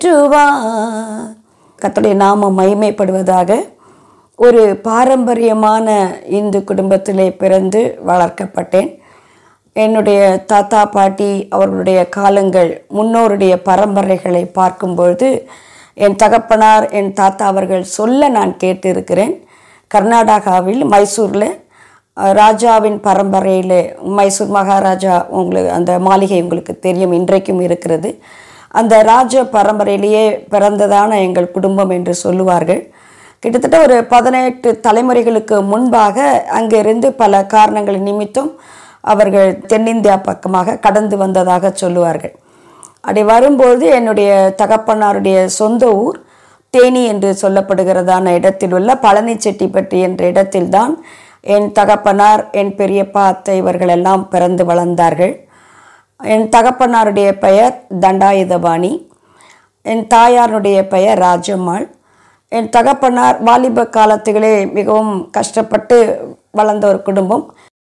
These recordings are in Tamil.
தேற்றுவார் கர்த்தருடைய நாமம் மகிமைப்படுவதாக ஒரு பாரம்பரியமான இந்து குடும்பத்திலே பிறந்து வளர்க்கப்பட்டேன் என்னுடைய தாத்தா பாட்டி அவர்களுடைய காலங்கள் முன்னோருடைய பரம்பரைகளை பார்க்கும்பொழுது என் தகப்பனார் என் தாத்தா அவர்கள் சொல்ல நான் கேட்டிருக்கிறேன் கர்நாடகாவில் மைசூரில் அஹ், ராஜாவின் பரம்பரையில் மைசூர் மகாராஜா உங்களுக்கு அந்த மாளிகை உங்களுக்கு தெரியும் இன்றைக்கும் இருக்கிறது அந்த ராஜ பரம்பரையிலேயே பிறந்ததான எங்கள் குடும்பம் என்று சொல்லுவார்கள் கிட்டத்தட்ட ஒரு பதினெட்டு தலைமுறைகளுக்கு முன்பாக அங்கிருந்து பல காரணங்கள் நிமித்தம் அவர்கள் தென்னிந்தியா பக்கமாக கடந்து வந்ததாக சொல்லுவார்கள் அப்படி வரும்போது என்னுடைய தகப்பனாருடைய சொந்த ஊர் தேனி என்று சொல்லப்படுகிறதான இடத்தில் உள்ள பழனிச்செட்டிப்பட்டி என்ற இடத்தில்தான் என் தகப்பனார் என் பெரியப்பா அத்தை இவர்கள் எல்லாம் பிறந்து வளர்ந்தார்கள் என் தகப்பனாருடைய பெயர் தண்டாயுதபாணி என் தாயாருடைய பெயர் ராஜம்மாள் என் தகப்பனார் வாலிப காலத்துகளே மிகவும் கஷ்டப்பட்டு வளர்ந்த ஒரு குடும்பம்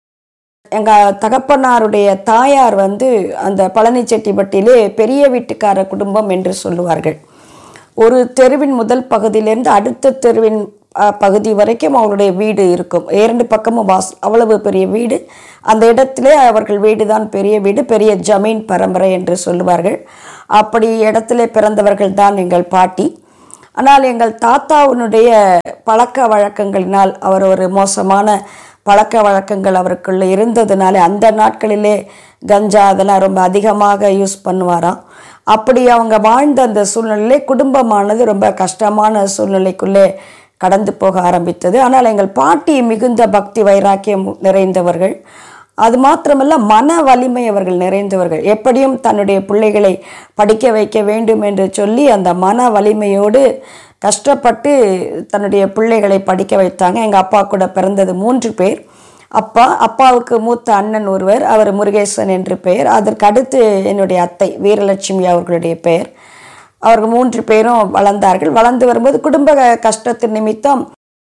எங்கள் தகப்பனாருடைய தாயார் வந்து அந்த பழனிச்செட்டிப்பட்டியிலே பெரிய வீட்டுக்கார குடும்பம் என்று சொல்லுவார்கள் ஒரு தெருவின் முதல் பகுதியிலிருந்து அடுத்த தெருவின் அஹ், பகுதி வரைக்கும் அவருடைய வீடு இருக்கும் இரண்டு பக்கமும் வாஸ் அவ்வளவு பெரிய வீடு அந்த இடத்திலே அவர்கள் வீடு தான் பெரிய வீடு பெரிய ஜமீன் பரம்பரை என்று சொல்லுவார்கள் அப்படி இடத்திலே பிறந்தவர்கள் தான் எங்கள் பாட்டி ஆனால் எங்கள் தாத்தாவினுடைய பழக்க வழக்கங்களினால் அவர் ஒரு மோசமான பழக்க வழக்கங்கள் அவருக்குள்ள இருந்ததுனால அந்த நாட்களிலே கஞ்சா அதெல்லாம் ரொம்ப அதிகமாக யூஸ் பண்ணுவாராம் அப்படி அவங்க வாழ்ந்த அந்த சூழ்நிலையிலே குடும்பமானது ரொம்ப கஷ்டமான சூழ்நிலைக்குள்ளே கடந்து போக ஆரம்பித்தது ஆனால் எங்கள் பாட்டி மிகுந்த பக்தி வைராக்கியம் நிறைந்தவர்கள் அது மாத்திரமல்ல மன வலிமை அவர்கள் நிறைந்தவர்கள் எப்படியும் தன்னுடைய பிள்ளைகளை படிக்க வைக்க வேண்டும் என்று சொல்லி அந்த மன வலிமையோடு கஷ்டப்பட்டு தன்னுடைய பிள்ளைகளை படிக்க வைத்தாங்க எங்கள் அப்பா கூட பிறந்தது மூன்று பேர் அப்பா அப்பாவுக்கு மூத்த அண்ணன் ஒருவர் அவர் முருகேசன் என்று பெயர் அதற்கு அடுத்து என்னுடைய அத்தை வீரலட்சுமி அவர்களுடைய பெயர் அவர்கள் மூன்று பேரும் வளர்ந்தார்கள் வளர்ந்து வரும்போது குடும்ப கஷ்டத்தின் நிமித்தம்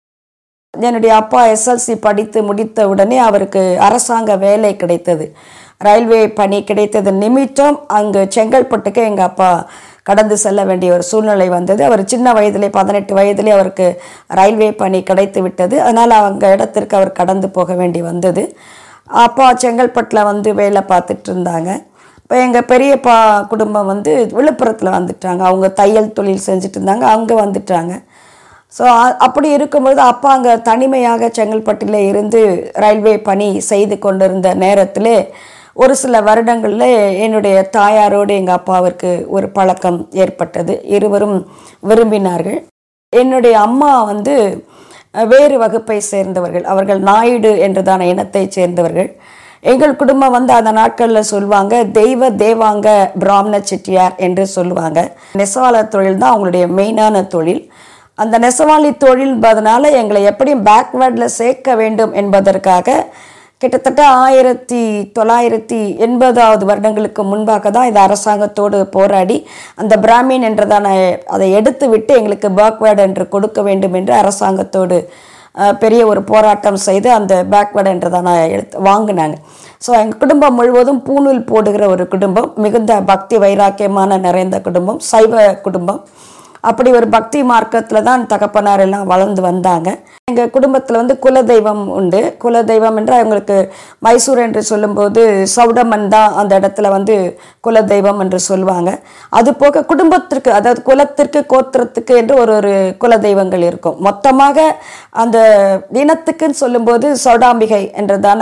என்னுடைய அப்பா எஸ்எல்சி படித்து முடித்த உடனே அவருக்கு அரசாங்க வேலை கிடைத்தது ரயில்வே பணி கிடைத்தது நிமித்தம் அங்கு செங்கல்பட்டுக்கு எங்கள் அப்பா கடந்து செல்ல வேண்டிய ஒரு சூழ்நிலை வந்தது அவர் சின்ன வயதிலே பதினெட்டு வயதிலே அவருக்கு ரயில்வே பணி கிடைத்து விட்டது அதனால் அவங்க இடத்திற்கு அவர் கடந்து போக வேண்டி வந்தது அப்பா செங்கல்பட்டில் வந்து வேலை பார்த்துட்டு இருந்தாங்க இப்போ எங்கள் பெரியப்பா குடும்பம் வந்து விழுப்புரத்தில் வந்துட்டாங்க அவங்க தையல் தொழில் செஞ்சுட்டு இருந்தாங்க அங்கே வந்துட்டாங்க ஸோ அப்படி இருக்கும்பொழுது அப்பா அங்கே தனிமையாக செங்கல்பட்டில் இருந்து ரயில்வே பணி செய்து கொண்டிருந்த நேரத்தில் ஒரு சில வருடங்களில் என்னுடைய தாயாரோடு எங்கள் அப்பாவிற்கு ஒரு பழக்கம் ஏற்பட்டது இருவரும் விரும்பினார்கள் என்னுடைய அம்மா வந்து அஹ், வேறு வகுப்பை சேர்ந்தவர்கள் அவர்கள் நாயுடு என்றதான இனத்தைச் சேர்ந்தவர்கள் எங்கள் குடும்பம் வந்து அந்த நாட்களில் சொல்லுவாங்க தெய்வ தேவாங்க பிராமண செட்டியார் என்று சொல்லுவாங்க நெசவாளர் தொழில் தான் அவங்களுடைய மெயினான தொழில் அந்த நெசவாளி தொழில்பதனால எங்களை எப்படியும் பேக்வேர்டில் சேர்க்க வேண்டும் என்பதற்காக கிட்டத்தட்ட ஆயிரத்தி தொள்ளாயிரத்தி எண்பதாவது வருடங்களுக்கு முன்பாக தான் இது அரசாங்கத்தோடு போராடி அந்த பிராமின் என்றதான அதை எடுத்து விட்டு எங்களுக்கு பேக்வேர்டு என்று கொடுக்க வேண்டும் என்று அரசாங்கத்தோடு அஹ், பெரிய ஒரு போராட்டம் செய்து அந்த பேக்வேர்டு என்றதான எடுத்து வாங்கினாங்க ஸோ எங்கள் குடும்பம் முழுவதும் பூணூல் போடுகிற ஒரு குடும்பம் மிகுந்த பக்தி வைராக்கியமான நிறைந்த குடும்பம் சைவ குடும்பம் அப்படி ஒரு பக்தி மார்க்கத்தில் தான் தகப்பனார் எல்லாம் வளர்ந்து வந்தாங்க எங்கள் குடும்பத்தில் வந்து குலதெய்வம் உண்டு குலதெய்வம் என்று அவங்களுக்கு மைசூர் என்று சொல்லும்போது சௌடமன் தான் அந்த இடத்துல வந்து குலதெய்வம் என்று சொல்லுவாங்க அது போக குடும்பத்திற்கு அதாவது குலத்திற்கு கோத்திரத்துக்கு என்று ஒரு ஒரு குலதெய்வங்கள் இருக்கும் மொத்தமாக அந்த இனத்துக்குன்னு சொல்லும்போது சௌடாம்பிகை என்றதான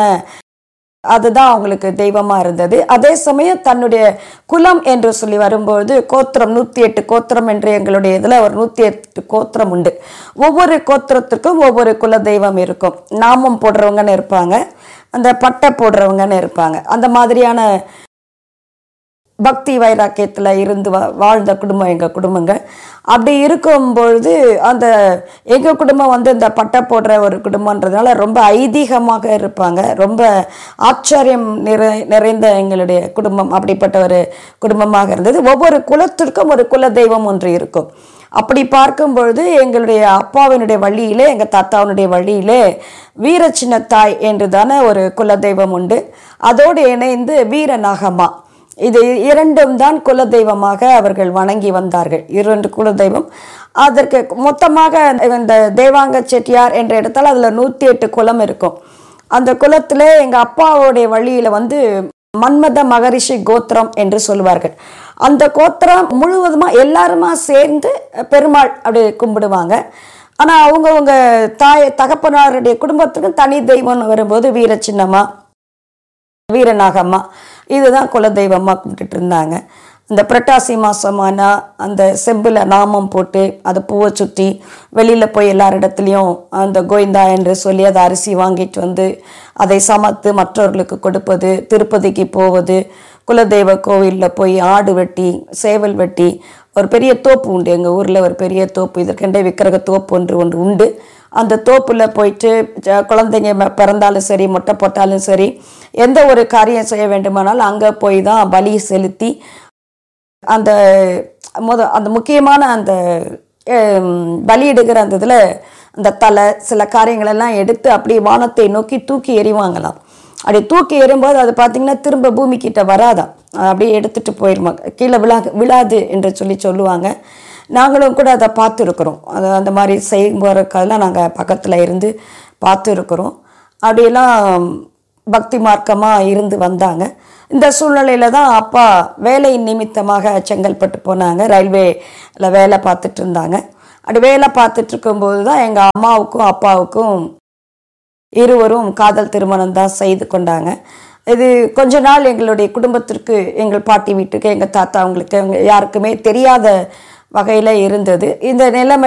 அதுதான் அவங்களுக்கு தெய்வமா இருந்தது அதே சமயம் தன்னுடைய குலம் என்று சொல்லி வரும்போது கோத்திரம் நூற்றி எட்டு கோத்திரம் என்று எங்களுடைய இதில் ஒரு நூற்றி எட்டு கோத்திரம் உண்டு ஒவ்வொரு கோத்திரத்துக்கும் ஒவ்வொரு குல தெய்வம் இருக்கும் நாமம் போடுறவங்கன்னு இருப்பாங்க அந்த பட்டை போடுறவங்கன்னு இருப்பாங்க அந்த மாதிரியான பக்தி வைராக்கியத்தில் இருந்து வா வாழ்ந்த குடும்பம் எங்கள் குடும்பங்கள் அப்படி இருக்கும்பொழுது அந்த எங்கள் குடும்பம் வந்து இந்த பட்டை போடுற ஒரு குடும்பன்றதுனால ரொம்ப ஐதீகமாக இருப்பாங்க ரொம்ப ஆச்சரியம் நிறை நிறைந்த எங்களுடைய குடும்பம் அப்படிப்பட்ட ஒரு குடும்பமாக இருந்தது ஒவ்வொரு குலத்திற்கும் ஒரு குல தெய்வம் ஒன்று இருக்கும் அப்படி பார்க்கும் பொழுது எங்களுடைய அப்பாவினுடைய வழியிலே எங்கள் தாத்தாவினுடைய வழியிலே வீர சின்னத்தாய் என்றுதான ஒரு குலதெய்வம் உண்டு அதோடு இணைந்து வீர நாகம்மா இது இரண்டும் தான் குலதெய்வமாக அவர்கள் வணங்கி வந்தார்கள் இரண்டு குலதெய்வம் அதற்கு மொத்தமாக இந்த தேவாங்க செட்டியார் என்ற இடத்துல அதில் நூற்றி எட்டு குலம் இருக்கும் அந்த குலத்தில் எங்கள் அப்பாவுடைய வழியில் வந்து மன்மத மகரிஷி கோத்திரம் என்று சொல்லுவார்கள் அந்த கோத்திரம் முழுவதுமாக எல்லாருமா சேர்ந்து பெருமாள் அப்படி கும்பிடுவாங்க ஆனால் அவங்கவுங்க தாய் தகப்பனாருடைய குடும்பத்துக்கு தனி தெய்வம்னு வரும்போது வீர சின்னம்மா வீரநாகம்மா இதுதான் குலதெய்வமாக கும்பிட்டுட்டு இருந்தாங்க இந்த புரட்டாசி மாதமானா அந்த செம்பில் நாமம் போட்டு அதை பூவை சுற்றி வெளியில் போய் எல்லார் இடத்துலையும் அந்த கோவிந்தா என்று சொல்லி அதை அரிசி வாங்கிட்டு வந்து அதை சமைத்து மற்றவர்களுக்கு கொடுப்பது திருப்பதிக்கு போவது குலதெய்வ கோவிலில் போய் ஆடு வெட்டி சேவல் வெட்டி ஒரு பெரிய தோப்பு உண்டு எங்கள் ஊரில் ஒரு பெரிய தோப்பு இதற்கெண்டே விக்கிரக தோப்பு ஒன்று ஒன்று உண்டு அந்த தோப்பில் போயிட்டு ஜ- குழந்தைங்க ம- பிறந்தாலும் சரி மொட்டை போட்டாலும் சரி எந்த ஒரு காரியம் செய்ய வேண்டுமானாலும் அங்கே போய் தான் பலி செலுத்தி அந்த முத அந்த முக்கியமான அந்த ஹம், பலியிடுகிற அந்த இதில் அந்த தலை சில காரியங்களெல்லாம் எடுத்து அப்படியே வானத்தை நோக்கி தூக்கி எறிவாங்களாம் அப்படி தூக்கி எறியும்போது அது பார்த்திங்கன்னா திரும்ப பூமி கிட்ட வராதாம் அப்படியே எடுத்துட்டு போயிருமா கீழே விழா விழாது என்று சொல்லி சொல்லுவாங்க நாங்களும் கூட அதை பார்த்துருக்குறோம் அது அந்த மாதிரி செய்யும்போதெல்லாம் நாங்கள் பக்கத்தில் இருந்து பார்த்துருக்குறோம் அப்படியெல்லாம் பக்தி மார்க்கமாக இருந்து வந்தாங்க இந்த சூழ்நிலையில் தான் அப்பா வேலை நிமித்தமாக செங்கல்பட்டு போனாங்க ரயில்வேல வேலை பார்த்துட்டு இருந்தாங்க அப்படி வேலை பார்த்துட்டு இருக்கும்போது தான் எங்கள் அம்மாவுக்கும் அப்பாவுக்கும் இருவரும் காதல் திருமணம் தான் செய்து கொண்டாங்க இது கொஞ்ச நாள் எங்களுடைய குடும்பத்திற்கு எங்கள் பாட்டி வீட்டுக்கு எங்கள் தாத்தா அவங்களுக்கு அவங்க யாருக்குமே தெரியாத வகையில் இருந்தது இந்த நிலைமை